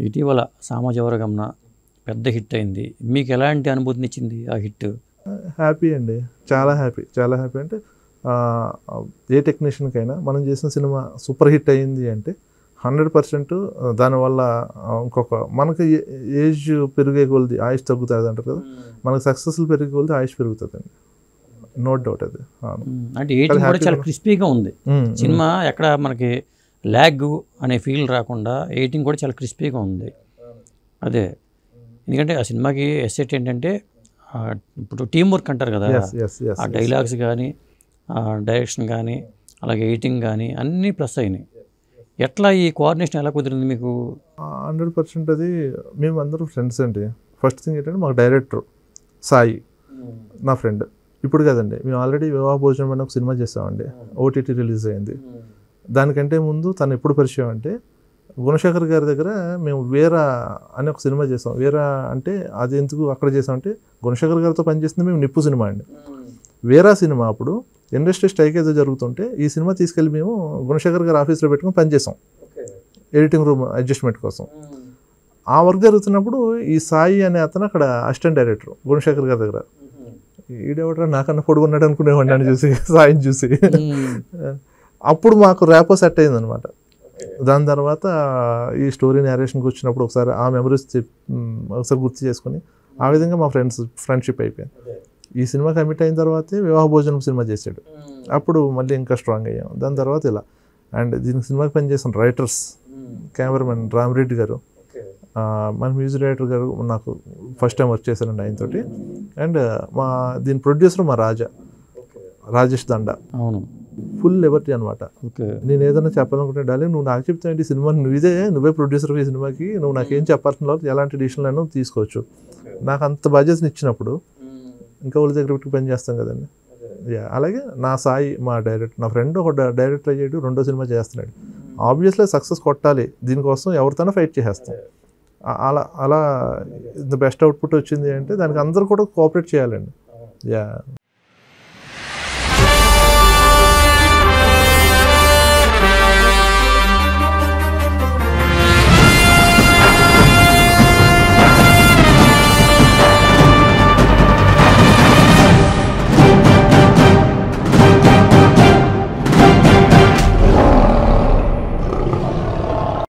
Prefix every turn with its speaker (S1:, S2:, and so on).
S1: ఇటీవల సామాజవరగమన పెద్ద హిట్ అయింది మీకు ఎలాంటి అనుభూతిని ఇచ్చింది ఆ హిట్
S2: హ్యాపీ అండి చాలా హ్యాపీ చాలా హ్యాపీ అంటే ఆ, ఏ టెక్నీషియన్కైనా మనం చేసిన సినిమా సూపర్ హిట్ అయింది అంటే హండ్రెడ్ పర్సెంట్ దానివల్ల ఆ, ఇంకొక మనకి ఏ- ఏజ్ పెరిగే కొలది ఆయుష్ తగ్గుతుంది అంటారు కదా మనకి సక్సెస్ఫుల్ పెరిగే కొలది ఆయుష్ పెరుగుతుంది అండి నో డౌట్ అది అవును.
S1: ఉమ్, అంటే ఎయిటింగ్ కూడా
S2: happy
S1: చాలా
S2: కూడా.
S1: క్రిస్పీగా ఉంది
S2: ఉమ్,
S1: సినిమా ఎక్కడ మనకి ల్యాగ్ అనే ఫీల్ రాకుండా ఎయిటింగ్ కూడా చాలా క్రిస్పీగా ఉంది అదే ఎందుకంటే ఆ సినిమాకి ఎస్సెట్ ఏంటంటే ఆ, ఇప్పుడు టీం వర్క్ అంటారు కదా
S2: yes, yes, yes,
S1: ఆ
S2: yes.
S1: డైలాగ్స్ కానీ ఆ డైరెక్షన్ కానీ అలాగే ఎయిటింగ్ కానీ అన్నీ ప్లస్ అయినాయి ఎట్లా ఈ కోఆర్డినేషన్ ఎలా కుదిరింది మీకు
S2: హండ్రెడ్ పర్సెంట్ అది మేము అందరం ఫ్రెండ్స్ అండి ఫస్ట్ థింగ్ ఏంటంటే మాకు డైరెక్టర్ సాయి నా ఫ్రెండ్ ఇప్పుడు కదండి మేము ఆల్రెడీ వివాహ భోజనం అని ఒక సినిమా చేసామండి ఓటీటీ రిలీజ్ అయింది దానికంటే ముందు తను ఎప్పుడు పరిచయం అంటే గుణశేఖర్ గారి దగ్గర మేము వీరా అని ఒక సినిమా చేసాం వీరా అంటే అది ఎందుకు అక్కడ చేసామంటే గుణశేఖర్ గారితో పనిచేసింది మేము నిప్పు సినిమా అండి వీరా సినిమా అప్పుడు ఇండస్ట్రీ స్ట్రైక్ ఏదో జరుగుతుంటే ఈ సినిమా తీసుకెళ్ళి మేము గుణశేఖర్ గారి ఆఫీస్లో పెట్టుకుని పనిచేసాం ఎడిటింగ్ రూమ్ అడ్జస్ట్మెంట్ కోసం ఆ వర్క్ జరుగుతున్నప్పుడు ఈ సాయి అనే అతను అక్కడ అసిస్టెంట్ డైరెక్టర్ గుణశేఖర్ గారి దగ్గర ఈడెవడరా నాకన్నా పొడుగున్నాడు అనుకునేవాడిని అని చూసి సాయిని చూసి అప్పుడు మాకు ర్యాపో సెట్ అయింది అనమాట దాని తర్వాత ఈ స్టోరీ నేరేషన్కి వచ్చినప్పుడు ఒకసారి ఆ మెమరీస్ ఒకసారి గుర్తు చేసుకొని ఆ విధంగా మా ఫ్రెండ్స్ ఫ్రెండ్షిప్ అయిపోయింది ఈ సినిమా కమిట్ అయిన తర్వాతే వివాహ భోజనం సినిమా చేశాడు అప్పుడు మళ్ళీ ఇంకా స్ట్రాంగ్ అయ్యాం దాని తర్వాత ఇలా అండ్ దీనికి సినిమాకి పనిచేసిన రైటర్స్ కెమెరామెన్ రామరెడ్డి గారు ఆ, మన మ్యూజిక్ డైరెక్టర్ గారు నాకు ఫస్ట్ టైం వర్క్ చేశానండి ఆయనతోటి అండ్ మా దీని ప్రొడ్యూసర్ మా రాజా రాజేష్ దండ
S1: అవును
S2: ఫుల్ లిబర్టీ అనమాట
S1: ఓకే
S2: నేను ఏదైనా చెప్పాలనుకుంటే డార్లింగ్ నువ్వు నాకు చెప్తావు ఈ సినిమా నువ్వు ఇదే నువ్వే ప్రొడ్యూసర్ ఈ సినిమాకి నువ్వు నాకేం చెప్పాల్సిన వాళ్ళు ఎలాంటి డిసిషన్ అయినా తీసుకోవచ్చు నాకు అంత బాధ్యతని ఇచ్చినప్పుడు ఇంకా వాళ్ళ దగ్గర పెట్టి పని చేస్తాం కదండి యా అలాగే నా సాయి మా డైరెక్టర్ నా ఫ్రెండ్ ఒక డైరెక్టర్ అయ్యాడు రెండో సినిమా చేస్తున్నాడు ఆబ్వియస్లీ సక్సెస్ కొట్టాలి దీనికోసం ఎవరితోనో ఫైట్ చేసేస్తాం ఆ- అలా అలా ద బెస్ట్ అవుట్పుట్ వచ్చింది అంటే దానికి అందరూ కూడా కోఆపరేట్ చేయాలండి యా